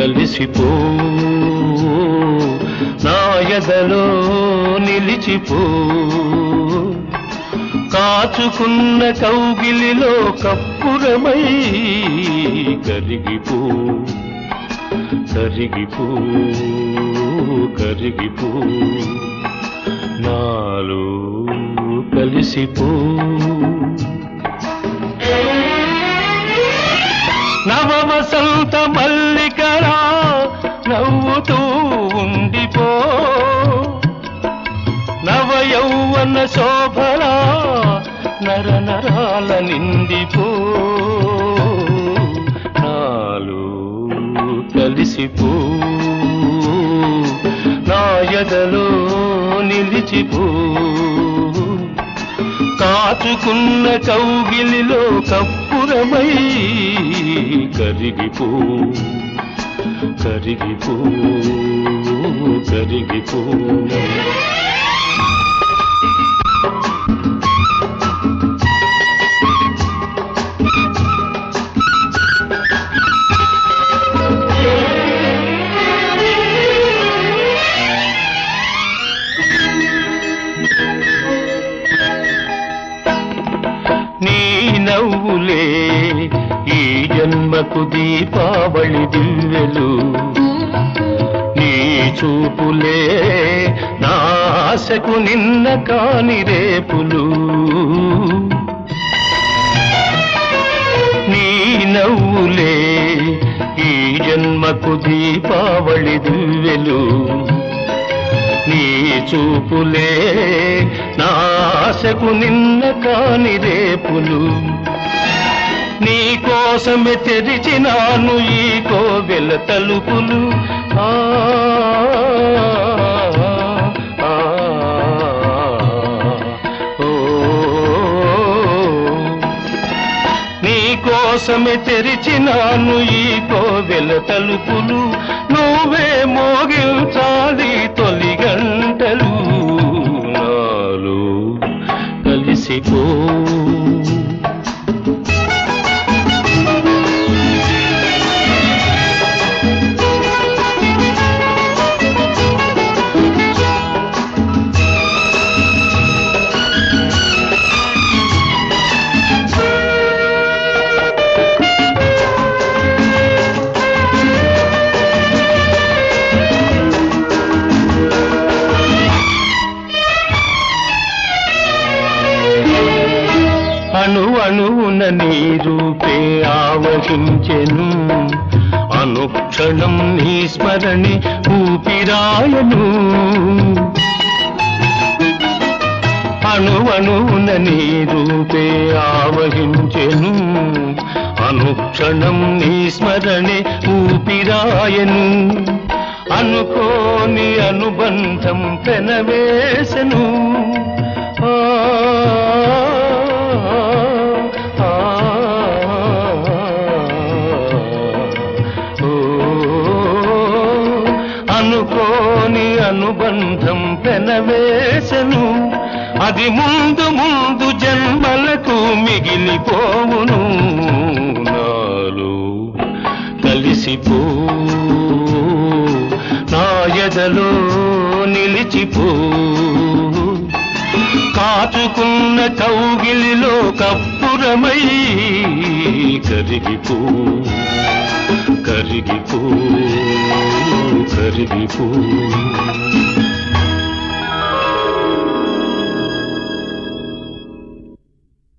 కలిసిపో నా ఎదలో నిలిచిపో కాచుకున్న కౌగిలిలో కప్పురమై కరిగిపో కరిగిపో కరిగిపో నాలో కలిసిపో నవ వసంత మల్లికరా నవ్వుతూ ఉండిపో నవ యౌవన శోభరా నర నరాల నిండిపో నాలో కలిసిపో నా ఎదలో నిలిచిపో కాచుకున్న కౌగిలిలో కప్పురమై కరిగిపో కరిగిపో కరిగిపో నీ నవ్వులే ఈ జన్మకు దీపావళి దివ్యలు నీ చూపులే నా ఆశకు నిన్న కాని రేపులు నీ నవ్వులే ఈ జన్మకు దీపావళి దివ్యలు నీ చూపులే నా ఆశకు నిన్న కాని రేపులు నీ కోసమే తెరిచినాను ఈ కోవెల తలుపులు ఆ, ఆ, ఓ, నీ కోసమే తెరిచినాను ఈ కోవెల తలుపులు నువ్వే మోగించాలి తొలి గంటలు నాలో కలిసిపో అణు అణువున నీ రూపే ఆవహించెను అనుక్షణం నీ స్మరణి ఊపిరాయను అణు అణువున నీ రూపే ఆవహించెను అనుక్షణం నీ స్మరణి ఊపిరాయను అనుకోని అనుబంధం పెనవేసెను ఆ, ఆ, ఓ, అనుకోని అనుబంధం పెనవేసెను అది ముందు ముందు జన్మలకు మిగిలిపోవును నాలో కలిసిపో నా ఎదలో నిలిచిపో కాచుకున్న కౌగిలిలో కప్పురమై కరిగిపో కరిగిపో కరిగిపో